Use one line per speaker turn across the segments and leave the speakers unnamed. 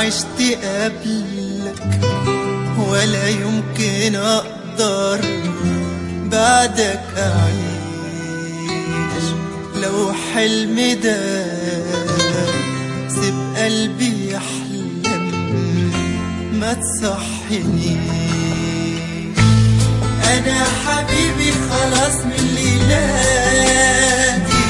عشت قبلك ولا يمكن اقدر بعدك اعيش لو حلم ده سيب قلبي يحلم ما تصحنيش انا حبيبي خلاص من الليلة دي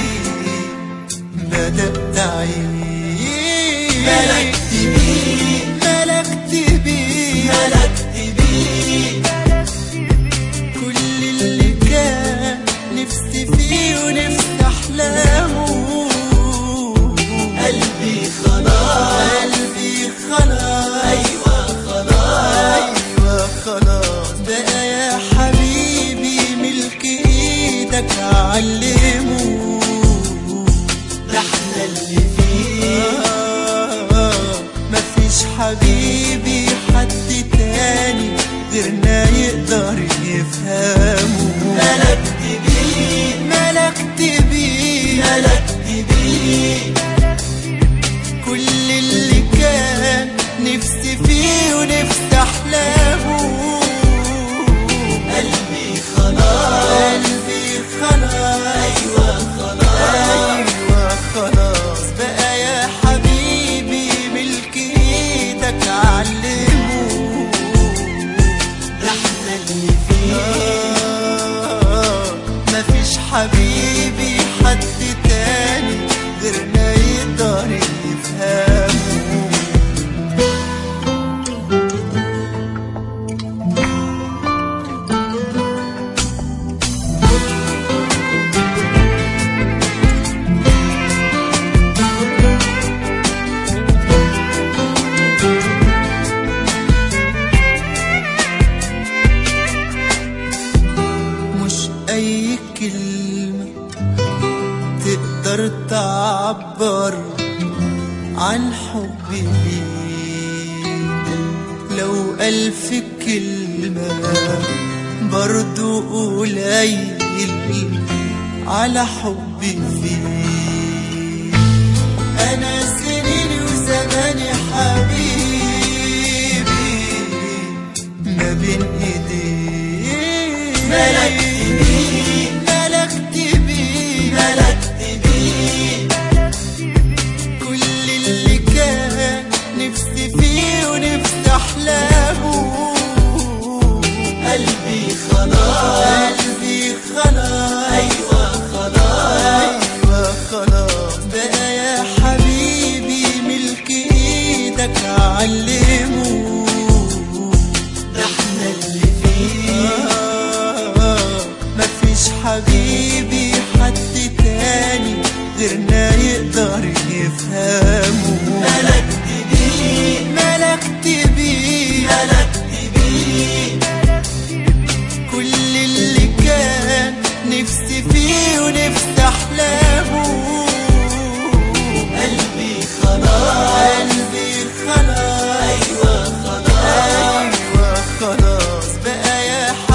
بدأت اعيش
ملكت بيه
ملكت بيه
ملكت بيه
كل اللي كان نفسي فيه ونفسي احلامه
قلبي خلاص
قلبي خلاص
ايوه خلاص
ايوه خلاص بقى يا حبيبي ملك ايدك علمه
ده احنا اللي فيه
آه، مفيش حبيبي حد تاني غيرنا يقدر يفهمه
ملكت بيه
ملكت بيه
ملكت بيه
كل اللي كان نفسي فيه ونفسي احلامه
قلبي خلاص
قلبي خلاص
ايوه خلاص
ايوه خلاص بقى يا حبيبي ملك ايدك علمه
ده احنا اللي فيه
آه، مفيش حبيبي حد تاني غيرنا يقدر يفهمه مش أي كلمة تقدر تعبر عن حبي ليك لو ألف كلمة برضو قليل على حبي فيك أنا سنيني وزماني حبيبي ما بين ايديك
ملكت بيه
ملكت بيه
ملكت بيه
كل اللي كان نفسي فيه ونفسي احلامه
قلبي خلاص
قلبي خلاص
ايوه خلاص
ايوه خلاص بقى يا حبيبي ملك ايدك علمه
ده احنا اللي فيه
آه، مفيش حبيبي حد تاني غيرنا يقدر يفهمه
ملكت بيه
ملكت بيه
ملكت بيه
كل اللي كان نفسي فيه ونفسي احلامه
قلبي خلاص
قلبي خلاص
ايوه خلاص
ايوه خلاص بقى يا